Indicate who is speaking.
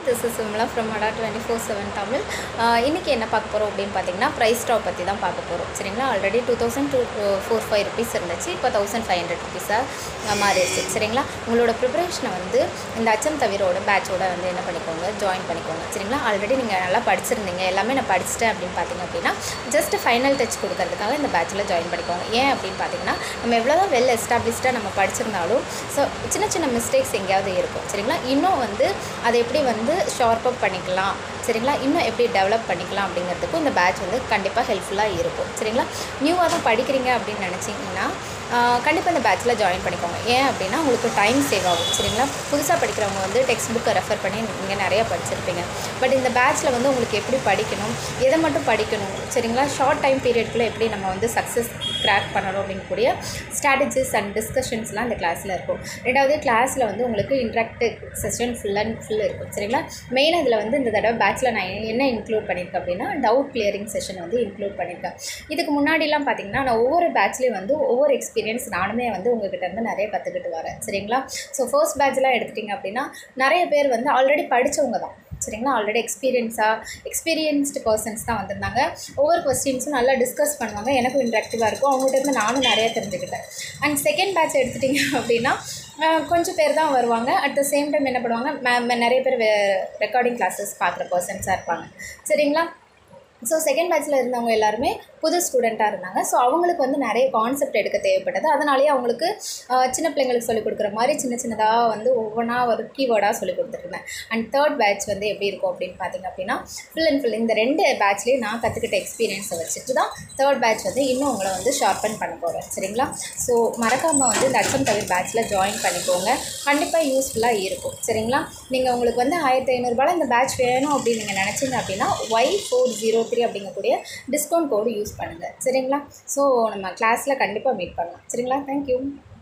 Speaker 1: this is Vimala from Adda twenty four seven Tamil ah இன்னைக்கு என்ன பார்க்க போகிறோம் அப்படின்னு பார்த்தீங்கன்னா ப்ரைஸ் ஸ்டாப் பற்றி தான் பார்க்க போகிறோம் சரிங்களா already two thousand two four five rupees இருந்துச்சு இப்போ தௌசண்ட் ஃபைவ் ஹண்ட்ரட் ருபீஸாக மாறிடுச்சு சரிங்களா உங்களோட ப்ரிப்பரேஷனை வந்து இந்த அச்சம் தவிரோட பேட்சோட வந்து என்ன பண்ணிக்கோங்க ஜாயின் பண்ணிக்கோங்க சரிங்களா ஆல்ரெடி நீங்கள் நல்லா படிச்சிருந்தீங்க எல்லாமே நான் படிச்சிட்டேன் அப்படின்னு பார்த்தீங்க அப்படின்னா ஜஸ்ட் ஃபைனல் டச் கொடுக்கறதுக்காக இந்த பேட்சில் ஜாயின் பண்ணிக்கோங்க ஏன் அப்படின்னு பார்த்தீங்கன்னா நம்ம எவ்வளோதான் வெல் எஸ்டாப்ளிஷ்டாக நம்ம படிச்சிருந்தாலும் ஸோ சின்ன சின்ன மிஸ்டேக்ஸ் எங்கேயாவது இருக்கும் சரிங்களா இன்னும் வந்து அதை எப்படி வந்து ஷார்ப்பப் பண்ணிக்கலாம் சரிங்களா இன்னும் எப்படி டெவலப் பண்ணிக்கலாம் அப்படிங்கிறதுக்கும் இந்த பேட்ச் வந்து கண்டிப்பாக ஹெல்ப்ஃபுல்லாக இருக்கும் சரிங்களா நியூவாக தான் படிக்கிறீங்க அப்படின்னு நினச்சிங்கன்னா கண்டிப்பாக இந்த பேட்சில் ஜாயின் பண்ணிக்கோங்க ஏன் அப்படின்னா உங்களுக்கு டைம் சேவ் ஆகும் சரிங்களா புதுசாக படிக்கிறவங்க வந்து டெக்ஸ்ட் புக்கை ரெஃபர் பண்ணி நீங்கள் நிறைய படிச்சிருப்பீங்க பட் இந்த பேட்சில் வந்து உங்களுக்கு எப்படி படிக்கணும் எதை மட்டும் படிக்கணும் சரிங்களா ஷார்ட் டைம் பீரியட்குள்ளே எப்படி நம்ம வந்து சக்ஸஸ் கிராக் பண்ணணும் அப்படிங்கக்கூடிய ஸ்ட்ராட்டஜிஸ் அண்ட் டிஸ்கஷன்ஸ்லாம் இந்த கிளாஸில் இருக்கும் ரெண்டாவது கிளாஸில் வந்து உங்களுக்கு interactive session full and full இருக்கும் சரிங்களா மெயினாக இதில் வந்து இந்த தடவை பேட்சில் நான் என்ன இன்க்ளூட் பண்ணியிருக்கேன் அப்படின்னா டவுட் கிளியரிங் செஷன் வந்து இன்க்ளூட் பண்ணியிருக்கேன் இதுக்கு முன்னாடிலாம் பார்த்தீங்கன்னா நான் ஒவ்வொரு பேட்ச்லேயும் வந்து ஒவ்வொரு எக்ஸ்பீரியன்ஸ் நானுமே வந்து உங்ககிட்ட இருந்து நிறைய கற்றுக்கிட்டு வரேன் சரிங்களா ஸோ ஃபர்ஸ்ட் பேட்ச்லாம் எடுத்துட்டிங்க அப்படின்னா நிறைய பேர் வந்து ஆல்ரெடி படித்தவங்க தான் சரிங்களா ஆல்ரெடி எக்ஸ்பீரியன்ஸாக எக்ஸ்பீரியன்ஸ்டு பர்சன்ஸ் தான் வந்திருந்தாங்க ஒவ்வொரு கொஸ்டின்ஸும் நல்லா டிஸ்கஸ் பண்ணுவாங்க எனக்கும் இன்ட்ராக்டிவாக இருக்கும் அவங்ககிட்ட இருந்து நானும் நிறைய தெரிஞ்சுக்கிட்டேன் அண்ட் செகண்ட் பேட்ச் எடுத்துட்டிங்க அப்படின்னா அஹ், கொஞ்சம் பேர் தான் வருவாங்க அட் த சேம் டைம் என்ன பண்ணுவாங்க ம- நிறைய பேர் ரெக்கார்டிங் கிளாஸஸ் பார்க்குற பர்சன்ஸாக இருப்பாங்க சரிங்களா ஸோ செகண்ட் பேட்ச்சில் இருந்தவங்க எல்லாருமே புது ஸ்டூடெண்ட்டாக இருந்தாங்க ஸோ அவங்களுக்கு வந்து நிறைய கான்செப்ட் எடுக்க தேவைப்பட்டது அதனாலேயே அவங்களுக்கு ஆஹ், சின்ன பிள்ளைங்களுக்கு சொல்லிக் கொடுக்குற மாதிரி சின்ன சின்னதாக வந்து ஒவ்வொன்றா ஒரு கீவேர்டாக சொல்லிக் கொடுத்துருந்தேன் அண்ட் தேர்ட் பேட்ச் வந்து எப்படி இருக்கும் அப்படின்னு பார்த்தீங்க அப்படின்னா ஃபுல் அண்ட் ஃபுல் இந்த ரெண்டு பேட்ச்லேயும் நான் கற்றுக்கிட்ட எக்ஸ்பீரியன்ஸை வச்சுட்டு தான் தேர்ட் பேட்ச் வந்து இன்னும் உங்களை வந்து ஷார்ப்பன் பண்ண போகிறேன் சரிங்களா ஸோ மறக்காமல் வந்து இந்த அச்சம் தவிர பேட்ச்சில் ஜாயின் பண்ணிக்கோங்க கண்டிப்பாக யூஸ்ஃபுல்லாக இருக்கும் சரிங்களா நீங்கள் உங்களுக்கு வந்து ஆயிரத்தி ஐநூறுரூபாயில் இந்த பேட்ச் வேணும் அப்படின்னு நீங்கள் நினச்சிங்க அப்படின்னா ஒய் ஃபோர் ஜீரோ த்ரீ அப்படிங்கக்கூடிய டிஸ்கவுண்ட் கோடு யூஸ் பண்ணுங்கள் சரிங்களா ஸோ நம்ம கிளாஸில் கண்டிப்பாக மீட் பண்ணலாம் சரிங்களா தேங்க்யூ